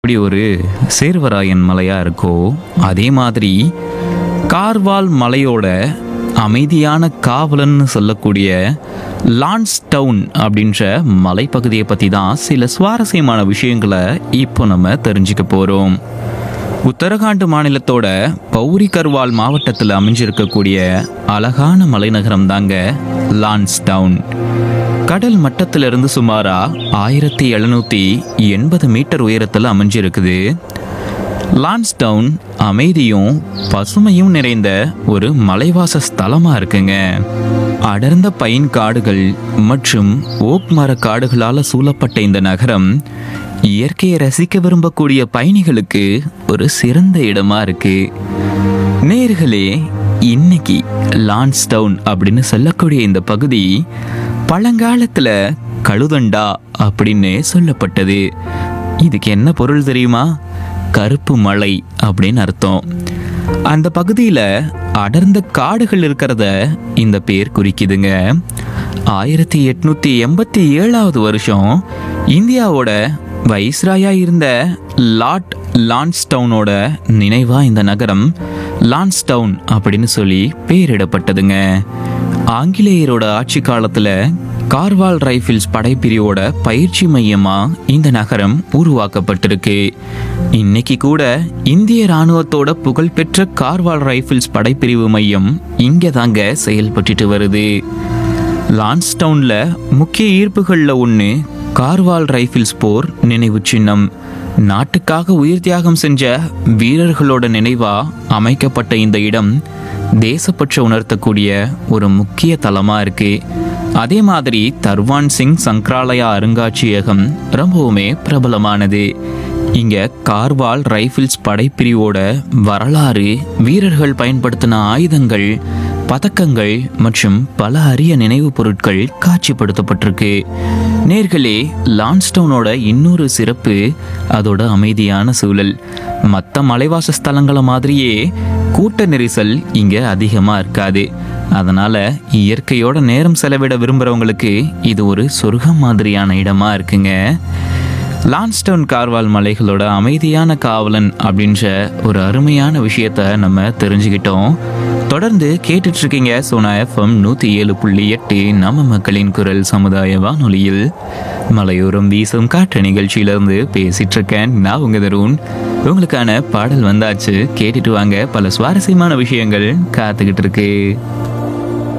இப்படி ஒரு சேர்வராயன் மலையா இருக்கோ அதே மாதிரி கார்வால் மலையோட அமைதியான காவலன்னு சொல்லக்கூடிய லான்ஸ் டவுன் அப்படின்ற மலைப்பகுதியை பற்றி தான் சில சுவாரஸ்யமான விஷயங்களை இப்போ நம்ம தெரிஞ்சுக்க போகிறோம் உத்தரகாண்ட் மாநிலத்தோட பௌரி கர்வால் மாவட்டத்தில் அமைஞ்சிருக்கக்கூடிய அழகான மலைநகரம் தாங்க லான்ஸ் டவுன் கடல் மட்டத்திலிருந்து சுமாரா ஆயிரத்தி எழுநூத்தி எண்பது மீட்டர் உயரத்தில் அமைஞ்சிருக்குது லான்ஸ்டவுன் அமைதியும் பசுமையும் நிறைந்த ஒரு மலைவாச ஸ்தலமா இருக்குங்க அடர்ந்த பைன் காடுகள் மற்றும் ஓக் மர காடுகளால சூழப்பட்ட இந்த நகரம் இயற்கையை ரசிக்க விரும்பக்கூடிய பயணிகளுக்கு ஒரு சிறந்த இடமா இருக்கு நேர்களே இன்னைக்கு லான்ஸ்டவுன் அப்படின்னு சொல்லக்கூடிய இந்த பகுதி பழங்காலத்துல கழுதண்டா அப்படின்னு சொல்லப்பட்டது இதுக்கு என்ன பொருள் தெரியுமா கருப்பு மலை அப்படின்னு அர்த்தம் அந்த பகுதியில் அடர்ந்த காடுகள் இருக்கிறத இந்த பேர் குறிக்குதுங்க ஆயிரத்தி எட்நூத்தி எண்பத்தி ஏழாவது வருஷம் இந்தியாவோட வைஸ்ராயா இருந்த லார்ட் லான்ஸ்டவுனோட நினைவா இந்த நகரம் லான்ஸ்டவுன் அப்படின்னு சொல்லி பேரிடப்பட்டதுங்க ஆங்கிலேயரோட ஆட்சி காலத்துல கார்வால் ரைஃபிள்ஸ் படைப்பிரிவோட பயிற்சி மையமா இந்த நகரம் உருவாக்கப்பட்டிருக்கு இன்னைக்கு கூட இந்திய ராணுவத்தோட புகழ்பெற்ற கார்வால் ரைஃபிள்ஸ் படைப்பிரிவு மையம் இங்கே தாங்க செயல்பட்டுட்டு வருது லான்ஸ்டவுன்ல முக்கிய ஈர்ப்புகளில் ஒன்று கார்வால் ரைஃபிள்ஸ் போர் நினைவு சின்னம் நாட்டுக்காக உயிர் தியாகம் செஞ்ச வீரர்களோட நினைவா அமைக்கப்பட்ட இந்த இடம் தேசப்பற்ற உணர்த்தக்கூடிய ஒரு முக்கிய தலமா இருக்கு அதே மாதிரி தர்வான் சிங் சங்கராலயா அருங்காட்சியகம் ரொம்பவுமே பிரபலமானது இங்க கார்வால் ரைஃபிள்ஸ் படைப்பிரிவோட வரலாறு வீரர்கள் பயன்படுத்தின ஆயுதங்கள் பதக்கங்கள் மற்றும் பல அரிய நினைவுப் பொருட்கள் காட்சிப்படுத்தப்பட்டிருக்கு நேர்களே லான்ஸ்டவுனோட இன்னொரு சிறப்பு அதோட அமைதியான சூழல் மற்ற மலைவாச ஸ்தலங்களை மாதிரியே கூட்ட நெரிசல் இங்க அதிகமா இருக்காது அதனால இயற்கையோட நேரம் செலவிட விரும்புறவங்களுக்கு இது ஒரு சொர்க்கம் மாதிரியான இடமா இருக்குங்க லான்ஸ்டவுன் கார்வால் மலைகளோட அமைதியான காவலன் அப்படின்ற ஒரு அருமையான விஷயத்த நம்ம தெரிஞ்சுக்கிட்டோம் தொடர்ந்து கேட்டுட்டு இருக்கீங்க சோனா எஃப்எம் நூற்றி ஏழு புள்ளி எட்டு நம்ம மக்களின் குரல் சமுதாய வானொலியில் மலையோரம் வீசும் காற்று நிகழ்ச்சியிலிருந்து பேசிட்டு இருக்கேன் நான் உங்க தருண் உங்களுக்கான பாடல் வந்தாச்சு கேட்டுட்டு வாங்க பல சுவாரஸ்யமான விஷயங்கள் காத்துக்கிட்டு இருக்கு